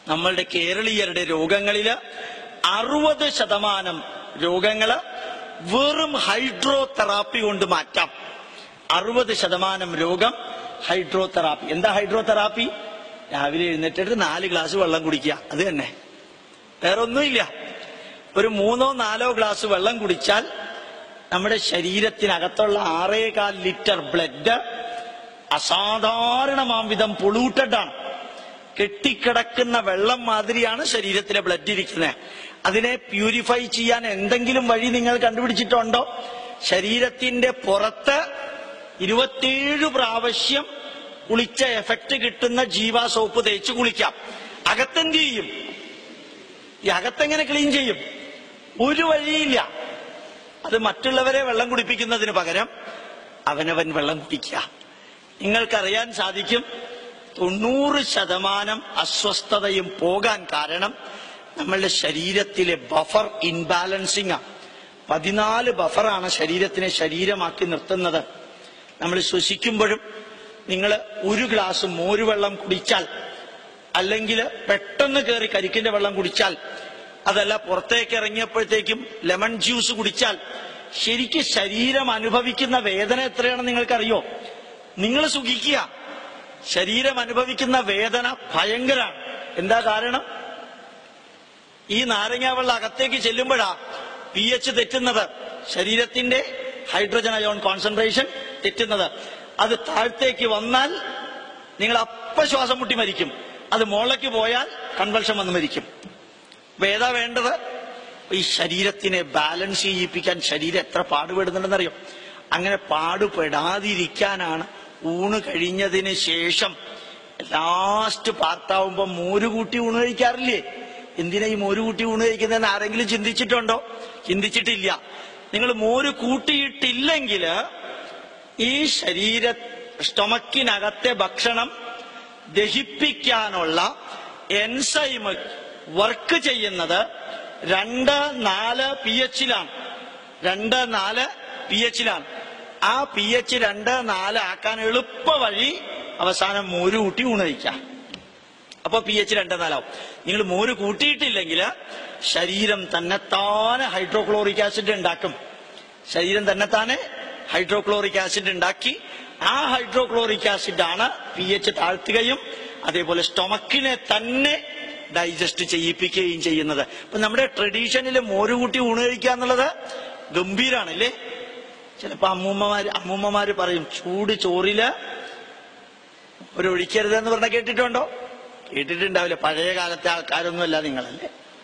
നമ്മളുടെ കേരളീയരുടെ രോഗങ്ങളില് അറുപത് ശതമാനം രോഗങ്ങള് വെറും ഹൈഡ്രോ തെറാപ്പി കൊണ്ട് മാറ്റാം അറുപത് ശതമാനം രോഗം ഹൈഡ്രോ തെറാപ്പി എന്താ ഹൈഡ്രോ തെറാപ്പി രാവിലെ എഴുന്നേറ്റിട്ട് നാല് ഗ്ലാസ് വെള്ളം കുടിക്കുക അത് തന്നെ വേറെ ഒന്നുമില്ല ഒരു മൂന്നോ നാലോ ഗ്ലാസ് വെള്ളം കുടിച്ചാൽ നമ്മുടെ ശരീരത്തിനകത്തുള്ള ആറേകാൽ ലിറ്റർ ബ്ലഡ് അസാധാരണമാം വിധം പൊളൂട്ടഡ് ആണ് കെട്ടിക്കിടക്കുന്ന വെള്ളം മാതിരിയാണ് ശരീരത്തിലെ ബ്ലഡ് ഇരിക്കുന്നത് അതിനെ പ്യൂരിഫൈ ചെയ്യാൻ എന്തെങ്കിലും വഴി നിങ്ങൾ കണ്ടുപിടിച്ചിട്ടുണ്ടോ ശരീരത്തിന്റെ പുറത്ത് ഇരുപത്തിയേഴ് പ്രാവശ്യം കുളിച്ച എഫക്റ്റ് കിട്ടുന്ന ജീവ സോപ്പ് തേച്ച് കുളിക്കാം അകത്തെന്ത് ചെയ്യും ഈ അകത്തെങ്ങനെ ക്ലീൻ ചെയ്യും ഒരു വഴിയില്ല അത് മറ്റുള്ളവരെ വെള്ളം കുടിപ്പിക്കുന്നതിന് പകരം അവനവൻ വെള്ളം കുടിക്കുക നിങ്ങൾക്കറിയാൻ സാധിക്കും തൊണ്ണൂറ് ശതമാനം അസ്വസ്ഥതയും പോകാൻ കാരണം നമ്മളുടെ ശരീരത്തിലെ ബഫർ ഇൻബാലൻസിങ് പതിനാല് ബഫറാണ് ശരീരത്തിനെ ശരീരമാക്കി നിർത്തുന്നത് നമ്മൾ ശ്വസിക്കുമ്പോഴും നിങ്ങൾ ഒരു ഗ്ലാസ് മോരുവെള്ളം കുടിച്ചാൽ അല്ലെങ്കിൽ പെട്ടെന്ന് കയറി കരിക്കിന്റെ വെള്ളം കുടിച്ചാൽ അതല്ല പുറത്തേക്ക് ഇറങ്ങിയപ്പോഴത്തേക്കും ലെമൺ ജ്യൂസ് കുടിച്ചാൽ ശരിക്ക് ശരീരം അനുഭവിക്കുന്ന വേദന എത്രയാണെന്ന് നിങ്ങൾക്കറിയോ നിങ്ങൾ സുഖിക്കുക ശരീരം അനുഭവിക്കുന്ന വേദന ഭയങ്കരാണ് എന്താ കാരണം ഈ നാരങ്ങ വെള്ളം അകത്തേക്ക് ചെല്ലുമ്പോഴാ പി എച്ച് തെറ്റുന്നത് ശരീരത്തിന്റെ ഹൈഡ്രജൻ അയോൺ കോൺസെൻട്രേഷൻ തെറ്റുന്നത് അത് താഴത്തേക്ക് വന്നാൽ നിങ്ങൾ അപ്പ ശ്വാസം മുട്ടി മരിക്കും അത് മുകളിലേക്ക് പോയാൽ കൺവൾഷൻ വന്ന് മരിക്കും അപ്പൊ ഏതാ വേണ്ടത് ഈ ശരീരത്തിനെ ബാലൻസ് ചെയ്യിപ്പിക്കാൻ ശരീരം എത്ര പാടുപെടുന്നുണ്ടെന്നറിയോ അങ്ങനെ പാടുപെടാതിരിക്കാനാണ് ഊണ് കഴിഞ്ഞതിന് ശേഷം ലാസ്റ്റ് പാർട്ടാവുമ്പോ മോര് കൂട്ടി ഊണ് കഴിക്കാറില്ലേ എന്തിനാ ഈ മോര് കൂട്ടി ഊണ് കഴിക്കുന്നതെന്ന് ആരെങ്കിലും ചിന്തിച്ചിട്ടുണ്ടോ ചിന്തിച്ചിട്ടില്ല നിങ്ങൾ മോര് കൂട്ടിയിട്ടില്ലെങ്കിൽ ഈ ശരീര സ്റ്റൊമക്കിനകത്തെ ഭക്ഷണം ദഹിപ്പിക്കാനുള്ള എൻസൈമ് വർക്ക് ചെയ്യുന്നത് രണ്ട് നാല് പി എച്ചിലാണ് രണ്ട് നാല് പി എച്ചിലാണ് ആ പി എച്ച് രണ്ട് നാല് ആക്കാൻ എളുപ്പ വഴി അവസാനം മോര് കൂട്ടി ഊണ് കഴിക്കാം അപ്പൊ പി എച്ച് രണ്ട് നാലാവും നിങ്ങൾ മോര് കൂട്ടിയിട്ടില്ലെങ്കിൽ ശരീരം തന്നെത്താനെ ഹൈഡ്രോക്ലോറിക് ആസിഡ് ഉണ്ടാക്കും ശരീരം തന്നെത്താനെ ഹൈഡ്രോക്ലോറിക് ആസിഡ് ഉണ്ടാക്കി ആ ഹൈഡ്രോക്ലോറിക് ആസിഡ് ആണ് പി എച്ച് താഴ്ത്തുകയും അതേപോലെ സ്റ്റൊമക്കിനെ തന്നെ ഡൈജസ്റ്റ് ചെയ്യിപ്പിക്കുകയും ചെയ്യുന്നത് ഇപ്പൊ നമ്മുടെ ട്രഡീഷനിൽ മോര് കൂട്ടി ഊണ് കഴിക്കുക എന്നുള്ളത് ഗംഭീരാണല്ലേ ചിലപ്പോ അമ്മൂമ്മമാര് അമ്മൂമ്മമാര് പറയും ചൂട് ചോറില് ഒരു ഒഴിക്കരുത് എന്ന് പറഞ്ഞ കേട്ടിട്ടുണ്ടോ കേട്ടിട്ടുണ്ടാവില്ല പഴയ കാലത്തെ ആൾക്കാരൊന്നുമല്ല നിങ്ങളല്ലേ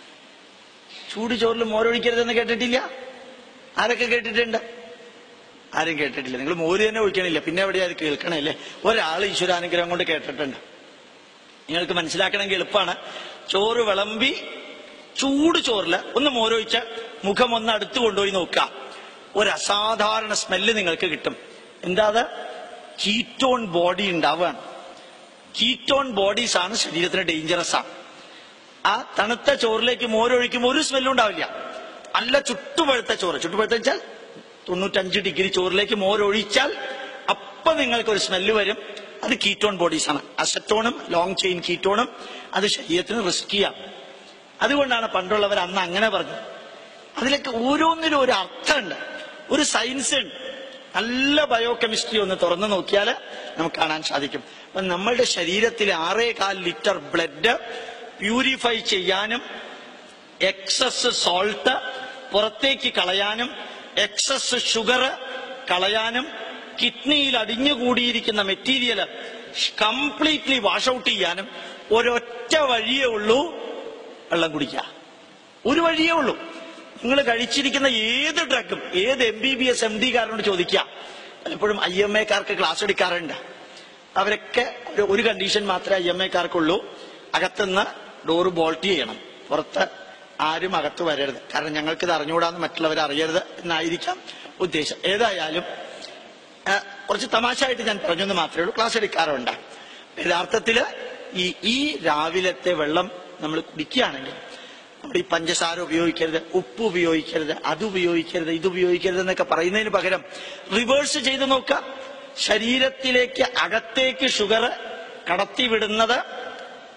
ചൂട് ചോറിൽ മോരൊഴിക്കരുതെന്ന് കേട്ടിട്ടില്ല ആരൊക്കെ കേട്ടിട്ടുണ്ട് ആരും കേട്ടിട്ടില്ല നിങ്ങൾ മോര് തന്നെ ഒഴിക്കണില്ല പിന്നെ എവിടെയാ അത് കേൾക്കണല്ലേ ഒരാൾ ഈശ്വരാനുഗ്രഹം കൊണ്ട് കേട്ടിട്ടുണ്ട് നിങ്ങൾക്ക് മനസ്സിലാക്കണമെങ്കിൽ എളുപ്പമാണ് ചോറ് വിളമ്പി ചൂട് ചോറില് ഒന്ന് മോരൊഴിച്ച് മുഖം ഒന്ന് അടുത്ത് കൊണ്ടുപോയി നോക്കുക ഒരു അസാധാരണ സ്മെല്ല് നിങ്ങൾക്ക് കിട്ടും എന്താ അത് കീറ്റോൺ ബോഡി ഉണ്ടാവുകയാണ് കീറ്റോൺ ബോഡീസ് ആണ് ശരീരത്തിന് ഡേഞ്ചറസ് ആണ് ആ തണുത്ത ചോറിലേക്ക് മോരൊഴിക്കുമ്പോൾ ഒരു സ്മെല്ലും ഉണ്ടാവില്ല നല്ല ചുട്ടുപഴുത്ത ചോറ് ചുട്ടുപഴുത്ത വെച്ചാൽ തൊണ്ണൂറ്റഞ്ച് ഡിഗ്രി ചോറിലേക്ക് മോരൊഴിച്ചാൽ അപ്പൊ നിങ്ങൾക്ക് ഒരു സ്മെല്ല് വരും അത് കീറ്റോൺ ബോഡീസ് ആണ് അസറ്റോണും ലോങ് ചെയിൻ കീറ്റോണും അത് ശരീരത്തിന് റിസ്കിയാണ് അതുകൊണ്ടാണ് പണ്ടുള്ളവർ അന്ന് അങ്ങനെ പറഞ്ഞത് അതിലൊക്കെ ഓരോന്നിനും ഒരു അർത്ഥമുണ്ട് ഒരു സയൻസ് ഉണ്ട് നല്ല ബയോ കെമിസ്ട്രി ഒന്ന് തുറന്നു നോക്കിയാൽ നമുക്ക് കാണാൻ സാധിക്കും അപ്പൊ നമ്മളുടെ ശരീരത്തിലെ ആറേകാൽ ലിറ്റർ ബ്ലഡ് പ്യൂരിഫൈ ചെയ്യാനും എക്സസ് സോൾട്ട് പുറത്തേക്ക് കളയാനും എക്സസ് ഷുഗർ കളയാനും കിഡ്നിയിൽ അടിഞ്ഞുകൂടിയിരിക്കുന്ന മെറ്റീരിയൽ കംപ്ലീറ്റ്ലി വാഷ് ഔട്ട് ചെയ്യാനും ഒരൊറ്റ വഴിയേ ഉള്ളൂ വെള്ളം കുടിക്കുക ഒരു വഴിയേ ഉള്ളൂ നിങ്ങൾ കഴിച്ചിരിക്കുന്ന ഏത് ഡ്രഗും ഏത് M B B S M D കാരനോട് ചോദിക്കുക പലപ്പോഴും ഐ എം എക്കാർക്ക് ക്ലാസ് എടുക്കാറുണ്ട് അവരൊക്കെ ഒരു- ഒരു കണ്ടീഷൻ മാത്രമേ ഐ എം എക്കാർക്കുള്ളൂ അകത്തുനിന്ന് ഡോറ് ബോൾട്ട് ചെയ്യണം പുറത്ത് ആരും അകത്ത് വരരുത് കാരണം ഞങ്ങൾക്ക് ഇത് അറിഞ്ഞുകൂടാന്ന് മറ്റുള്ളവർ അറിയരുത് എന്നായിരിക്കാം ഉദ്ദേശം ഏതായാലും ആ, കുറച്ച് തമാശയായിട്ട് ഞാൻ പറഞ്ഞെന്ന് മാത്രമേ ഉള്ളൂ ക്ലാസ് എടുക്കാറുണ്ട് യഥാർത്ഥത്തില് ഈ ഈ രാവിലത്തെ വെള്ളം നമ്മൾ കുടിക്കുകയാണെങ്കിൽ നമ്മൾ ഈ പഞ്ചസാര ഉപയോഗിക്കരുത് ഉപ്പ് ഉപയോഗിക്കരുത് അത് ഉപയോഗിക്കരുത് ഇത് ഉപയോഗിക്കരുത് എന്നൊക്കെ പറയുന്നതിന് പകരം റിവേഴ്സ് ചെയ്ത് നോക്കുക ശരീരത്തിലേക്ക് അകത്തേക്ക് ഷുഗർ കടത്തിവിടുന്നത്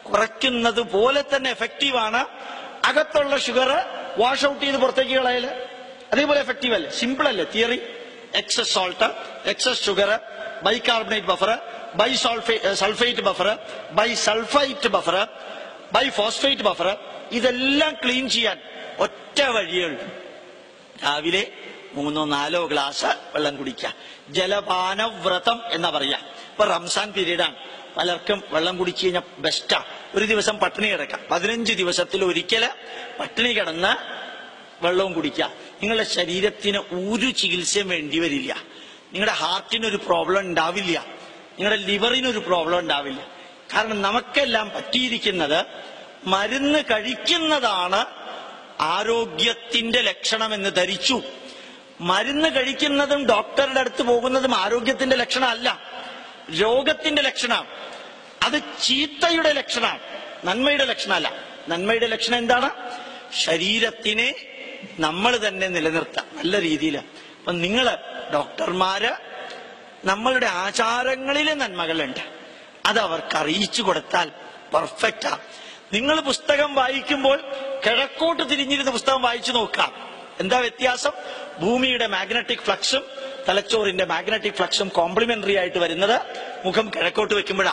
കുറയ്ക്കുന്നത് പോലെ തന്നെ എഫക്റ്റീവ് ആണ് അകത്തുള്ള ഷുഗർ വാഷ് ഔട്ട് ചെയ്ത് പുറത്തേക്ക് കളയല് അതേപോലെ എഫക്റ്റീവ് അല്ലേ സിമ്പിൾ അല്ലേ theory excess salt excess sugar bicarbonate buffer bisulphate buffer bisulphite buffer biphosphate buffer ഇതെല്ലാം ക്ലീൻ ചെയ്യാൻ ഒറ്റ വഴിയുള്ളൂ രാവിലെ മൂന്നോ നാലോ ഗ്ലാസ് വെള്ളം കുടിക്കുക ജലപാന വ്രതം എന്നാ പറയാ ഇപ്പൊ റംസാൻ പീരീഡാണ് പലർക്കും വെള്ളം കുടിച്ചു കഴിഞ്ഞാൽ ബെസ്റ്റാ ഒരു ദിവസം പട്ടിണി കിടക്കാം പതിനഞ്ച് ദിവസത്തിൽ ഒരിക്കല് പട്ടിണി കിടന്ന് വെള്ളവും കുടിക്കുക നിങ്ങളുടെ ശരീരത്തിന് ഒരു ചികിത്സയും വേണ്ടി വരില്ല നിങ്ങളുടെ ഹാർട്ടിന് ഒരു പ്രോബ്ലം ഉണ്ടാവില്ല നിങ്ങളുടെ ലിവറിന് ഒരു പ്രോബ്ലം ഉണ്ടാവില്ല കാരണം നമുക്കെല്ലാം പറ്റിയിരിക്കുന്നത് മരുന്ന് കഴിക്കുന്നതാണ് ആരോഗ്യത്തിന്റെ ലക്ഷണമെന്ന് ധരിച്ചു മരുന്ന് കഴിക്കുന്നതും ഡോക്ടറുടെ അടുത്ത് പോകുന്നതും ആരോഗ്യത്തിന്റെ ലക്ഷണമല്ല രോഗത്തിന്റെ ലക്ഷണമാണ് അത് ചീത്തയുടെ ലക്ഷണമാണ് നന്മയുടെ ലക്ഷണമല്ല നന്മയുടെ ലക്ഷണം എന്താണ് ശരീരത്തിനെ നമ്മൾ തന്നെ നിലനിർത്താം നല്ല രീതിയിൽ അപ്പൊ നിങ്ങള് ഡോക്ടർമാര് നമ്മളുടെ ആചാരങ്ങളിലെ നന്മകളുണ്ട് അത് അവർക്ക് അറിയിച്ചു കൊടുത്താൽ പെർഫെക്റ്റാ നിങ്ങൾ പുസ്തകം വായിക്കുമ്പോൾ കിഴക്കോട്ട് തിരിഞ്ഞിരുന്ന പുസ്തകം വായിച്ചു നോക്കാം എന്താ വ്യത്യാസം ഭൂമിയുടെ മാഗ്നറ്റിക് ഫ്ലക്സും തലച്ചോറിന്റെ മാഗ്നറ്റിക് ഫ്ലക്സും കോംപ്ലിമെന്ററി ആയിട്ട് വരുന്നത് മുഖം കിഴക്കോട്ട് വെക്കുമ്പോഴാ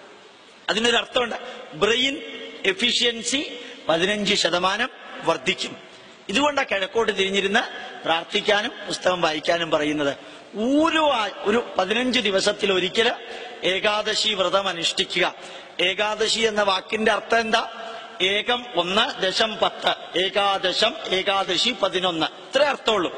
അതിനൊരു അർത്ഥമുണ്ട് ബ്രെയിൻ എഫിഷ്യൻസി പതിനഞ്ച് ശതമാനം വർദ്ധിക്കും ഇതുകൊണ്ടാണ് കിഴക്കോട്ട് തിരിഞ്ഞിരുന്ന് പ്രാർത്ഥിക്കാനും പുസ്തകം വായിക്കാനും പറയുന്നത് ഓരോ ആ- ഒരു പതിനഞ്ച് ദിവസത്തിൽ ഒരിക്കൽ ഏകാദശി വ്രതം അനുഷ്ഠിക്കുക ഏകാദശി എന്ന വാക്കിന്റെ അർത്ഥം എന്താ ഏകം ഒന്ന് ദശം പത്ത് ഏകാദശം ഏകാദശി പതിനൊന്ന് ഇത്രേ അർത്ഥമുള്ളൂ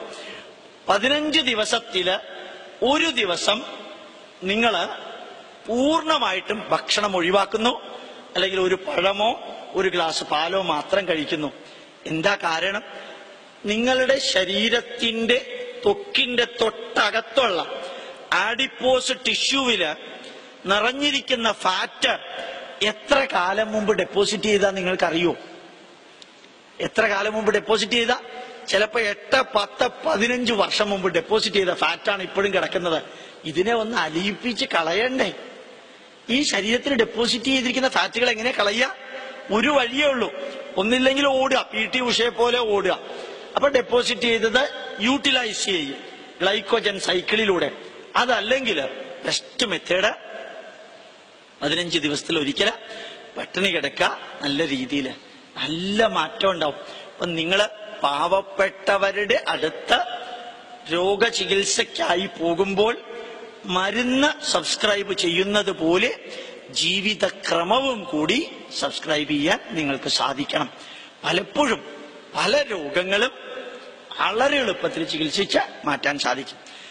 പതിനഞ്ച് ദിവസത്തില് ഒരു ദിവസം നിങ്ങള് പൂർണ്ണമായിട്ടും ഭക്ഷണം ഒഴിവാക്കുന്നു അല്ലെങ്കിൽ ഒരു പഴമോ ഒരു ഗ്ലാസ് പാലോ മാത്രം കഴിക്കുന്നു എന്താ കാരണം നിങ്ങളുടെ ശരീരത്തിന്റെ ത്വക്കിന്റെ തൊട്ടകത്തുള്ള ആഡിപ്പോസ് ടിഷ്യൂവില് നിറഞ്ഞിരിക്കുന്ന ഫാറ്റ് എത്ര കാലം മുമ്പ് ഡെപ്പോസിറ്റ് ചെയ്താ നിങ്ങൾക്കറിയോ എത്ര കാലം മുമ്പ് ഡെപ്പോസിറ്റ് ചെയ്ത ചിലപ്പോ എട്ട് പത്ത് പതിനഞ്ച് വർഷം മുമ്പ് ഡെപ്പോസിറ്റ് ചെയ്ത ഫാറ്റാണ് ഇപ്പോഴും കിടക്കുന്നത് ഇതിനെ ഒന്ന് അലിയിപ്പിച്ച് കളയണ്ടേ ഈ ശരീരത്തിൽ ഡെപ്പോസിറ്റ് ചെയ്തിരിക്കുന്ന ഫാറ്റുകൾ എങ്ങനെ കളയുക ഒരു വഴിയേ ഉള്ളൂ ഒന്നില്ലെങ്കിൽ ഓടുക പി ടി ഉഷയെ പോലെ ഓടുക അപ്പൊ ഡെപ്പോസിറ്റ് ചെയ്തത് യൂട്ടിലൈസ് ചെയ്യും ഗ്ലൈക്കോജൻ സൈക്കിളിലൂടെ അതല്ലെങ്കിൽ ബെസ്റ്റ് മെത്തേഡ് പതിനഞ്ച് ദിവസത്തിൽ ഒരിക്കൽ പട്ടിണി കിടക്കുക നല്ല രീതിയിൽ നല്ല മാറ്റം ഉണ്ടാവും അപ്പൊ നിങ്ങള് പാവപ്പെട്ടവരുടെ അടുത്ത് രോഗചികിത്സയ്ക്കായി പോകുമ്പോൾ മരുന്ന് സബ്സ്ക്രൈബ് ചെയ്യുന്നത് പോലെ ജീവിതക്രമവും കൂടി സബ്സ്ക്രൈബ് ചെയ്യാൻ നിങ്ങൾക്ക് സാധിക്കണം പലപ്പോഴും പല രോഗങ്ങളും വളരെ എളുപ്പത്തിൽ ചികിത്സിച്ച് മാറ്റാൻ സാധിക്കും